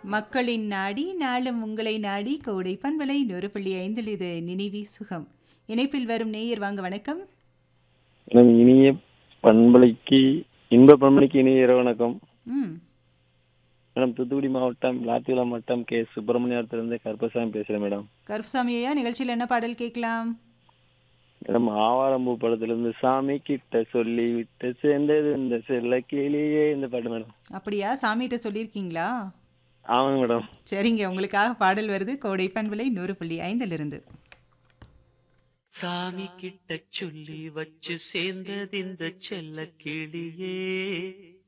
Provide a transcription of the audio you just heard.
மக்களின் நாடி நாளும் உங்களை நாடி கோடை பண்பலை நூறு புள்ளி ஐந்தில் இது நினைவி சுகம் இணைப்பில் வரும் நேயர் வாங்க வணக்கம் மேடம் இனிய பண்பலைக்கு இன்ப பண்பலைக்கு இனிய இரவு வணக்கம் ம் மேடம் தூத்துக்குடி மாவட்டம் லாத்திகுளா மாவட்டம் கே சுப்பிரமணியத்திலிருந்து கருப்பசாமி பேசுறேன் மேடம் கருப்புசாமி ஐயா நிகழ்ச்சியில் என்ன பாடல் கேட்கலாம் மேடம் ஆவாரம்பூ படத்திலிருந்து சாமி கிட்ட சொல்லி விட்டு சேர்ந்தது இந்த செல்ல கிளியே இந்த பாட்டு மேடம் அப்படியா சாமிகிட்ட சொல்லியிருக்கீங்களா ஆமாங்க மேடம் சரிங்க உங்களுக்காக பாடல் வருது கோடை பண்பலை நூறு புள்ளி ஐந்திலிருந்து சாமி கிட்ட சொல்லி வச்சு சேர்ந்தது இந்த செல்ல கிளியே